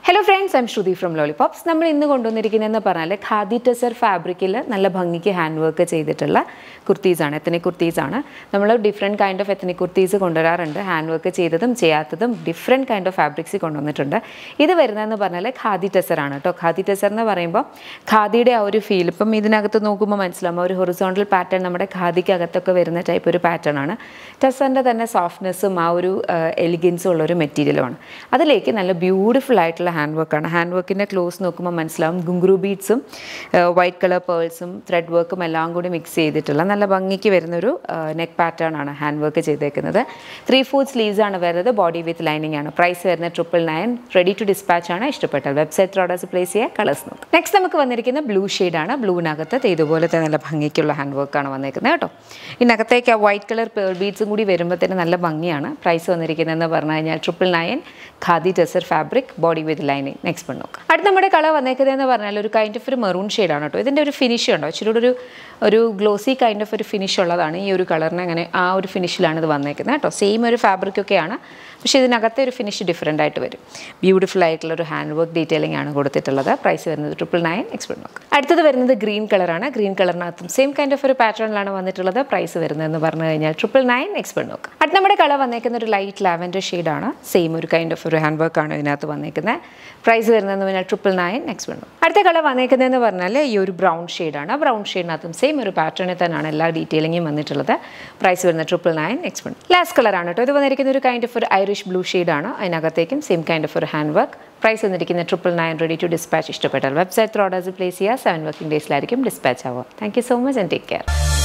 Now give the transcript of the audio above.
hello friends I'm Shruti from Lollipops നമ്മൾ ഇന്ന് കൊണ്ടുവന്നിരിക്കുന്നതെന്ന് പറഞ്ഞാൽ ഖാദി ടെസർ ഫാബ്രിക്കിൽ നല്ല ഭംഗിക്ക് ഹാൻഡ് വർക്ക് ചെയ്തിട്ടുള്ള കുർത്തീസാണ് എത്തനിക് കുർത്തീസാണ് നമ്മൾ different kind of ethnic kurtis കൊണ്ടുവരാറുണ്ട് ഹാൻഡ് വർക്ക് ചെയ്തതും ചെയ്യാത്തതും ഡിഫറെൻറ്റ് കൈൻഡ് ഓഫ് ഫാബ്രിക്സ് കൊണ്ടുവന്നിട്ടുണ്ട് ഇത് വരുന്നതെന്ന് പറഞ്ഞാൽ ഖാദി ടെസറാണ് കേട്ടോ ഖാദി ടെസർ എന്ന് പറയുമ്പോൾ ഖാദിയുടെ ആ ഒരു ഫീൽ ഇപ്പം ഇതിനകത്ത് നോക്കുമ്പോൾ മനസ്സിലാവും ആ ഒരു ഹൊറിസോണ്ടൽ പാറ്റേൺ നമ്മുടെ ഖാദിക്കകത്തൊക്കെ വരുന്ന ടൈപ്പ് ഒരു പാറ്റേൺ ആണ് ടെസറിൻ്റെ തന്നെ സോഫ്റ്റ്നെസ്സും ആ ഒരു എലിഗൻസും ഉള്ള ഒരു മെറ്റീരിയലുമാണ് അതിലേക്ക് നല്ല ബ്യൂട്ടിഫുൾ ആയിട്ടുള്ള ഹാൻഡ് വർക്കാണ് ഹാൻഡ് വർക്കിൻ്റെ ക്ലോസ് നോക്കുമ്പോൾ മനസ്സിലാവും ഗുങ്ക്രു ബീഡ്സും വൈറ്റ് കളർ പേൾസും ത്രെഡ് വർക്കും എല്ലാം കൂടി മിക്സ് ചെയ്തിട്ടുള്ള നല്ല ഭംഗിക്ക് വരുന്നൊരു നെക്ക് പാറ്റേൺ ആണ് ഹാൻഡ് വർക്ക് ചെയ്തേക്കുന്നത് ത്രീ ഫോർത്ത് സ്ലീവ്സ് ആണ് വരുന്നത് ബോഡി വിത്ത് ലൈനിങ് ആണ് പ്രൈസ് വരുന്നത് triple nine ready to dispatch ആണ് ഇഷ്ടപ്പെട്ടാൽ വെബ്സൈറ്റ് ഓർഡേഴ്സ് പ്ലേസ് ചെയ്യുക കളേഴ്സ് നോക്കും നെക്സ്റ്റ് നമുക്ക് വന്നിരിക്കുന്ന ബ്ലൂ ഷെയ്ഡാണ് ബ്ലൂവിനകത്ത് ഇതുപോലത്തെ നല്ല ഭംഗിക്കുള്ള ഹാൻഡ് വർക്കാണ് വന്നേക്കുന്നത് കേട്ടോ ഇതിനകത്തേക്ക് ആ വൈറ്റ് കളർ പേൾ ബീഡ്സും കൂടി വരുമ്പോഴത്തേന് നല്ല ഭംഗിയാണ് പ്രൈസ് വന്നിരിക്കുന്നതെന്ന് പറഞ്ഞു കഴിഞ്ഞാൽ triple nine khadi tussar fabric body with lining next പെണ്ണു അടുത്ത നമ്മുടെ കളർ വന്നേക്കുന്നതെന്ന് പറഞ്ഞാൽ ഒരു കൈൻഡ് ഓഫ് ഒരു മെറൂൺ ഷെയ്ഡാണ് കേട്ടോ ഇതിൻ്റെ ഒരു ഫിനിഷ് ഉണ്ടോ ഇച്ചിരി കൂടെ ഒരു ഒരു ഗ്ലോസി കൈൻഡ് ഓഫ് ഒരു ഫിനിഷ് ഉള്ളതാണ് ഈ ഒരു കളറിന് അങ്ങനെ ആ ഒരു ഫിനിഷിലാണ് ഇത് വന്നേക്കുന്നത് കേട്ടോ സെയിം ഒരു ഫാബ്രിക് ഒക്കെയാണ് പക്ഷേ ഇതിനകത്തെ ഒരു ഫിനിഷ് ഡിഫറെൻ്റ് ആയിട്ട് വരും ബ്യൂട്ടിഫുൾ ആയിട്ടുള്ള ഒരു ഹാൻഡ് വർക്ക് ഡീറ്റെയിലിംഗ് ആണ് കൊടുത്തിട്ടുള്ളത് പ്രൈസ് വരുന്നത് ട്രിപ്പിൾ നയൻ എക്സ്പെർട്ട് നോക്ക് അടുത്തത് വരുന്നത് ഗ്രീൻ കളറാണ് ഗ്രീൻ കളറിനകത്തും സെയിം കൈൻഡ് ഓഫ് ഒരു പാറ്റേണിലാണ് വന്നിട്ടുള്ളത് പ്രൈസ് വരുന്നതെന്ന് പറഞ്ഞു കഴിഞ്ഞാൽ ട്രിപ്പിൾ നയൻ എക്സ്പെർട്ട് നോക്ക് അടുത്ത നമ്മുടെ കളർ വന്നേക്കുന്ന ഒരു ലൈറ്റ് ലാവൻഡർ ഷെയ്ഡാണ് സെയിം ഒരു കൈൻഡ് ഓഫ് ഒരു ഹാൻഡ് വർക്ക് ആണ് ഇതിനകത്ത് വന്നേക്കുന്നത് പ്രൈസ് വരുന്നതെന്ന് പറഞ്ഞാൽ ട്രിപ്പിൾ നയൻ എക്സ്പെർട്ട് അടുത്ത കളർ വന്നേക്കുന്നതെന്ന് പറഞ്ഞാൽ ഈ ഒരു ബ്രൗൺ ഷെയ്ഡാണ് ബ്രൗൺ ഷെയ്ഡിനകത്തും സെയിം ഒരു പാറ്റേണിൽ തന്നെയാണ് എല്ലാ ഡീറ്റെയിലിങ്ങും വന്നിട്ടുള്ളത് പ്രൈസ് വരുന്നത് ട്രിപ്പിൾ നയൻ എക്സ്പെർട്ട് ലാസ്റ്റ് കളറാണ് കേട്ടോ ഇത് വന്നിരിക്കുന്ന ഒരു കൈൻഡ് ഓഫ് ഒരു ഐറിഷ് ബ്ലൂ ഷെയ്ഡാണ് അതിനകത്തേക്കും സെയിം കൈൻഡ് ഓഫ് ഒരു ഹാൻഡ് വർക്ക് പ്രൈസ് വന്നിരിക്കുന്ന triple nine ready to dispatch ഇഷ്ടപ്പെട്ടാൽ വെബ്സൈറ്റ് ഓർഡേഴ്സ് പ്ലേസ് ചെയ്യുക സെവൻ വർക്കിംഗ് ഡേയ്സിലായിരിക്കും ഡിസ്പാച്ച് ആവുക thank you so much and take care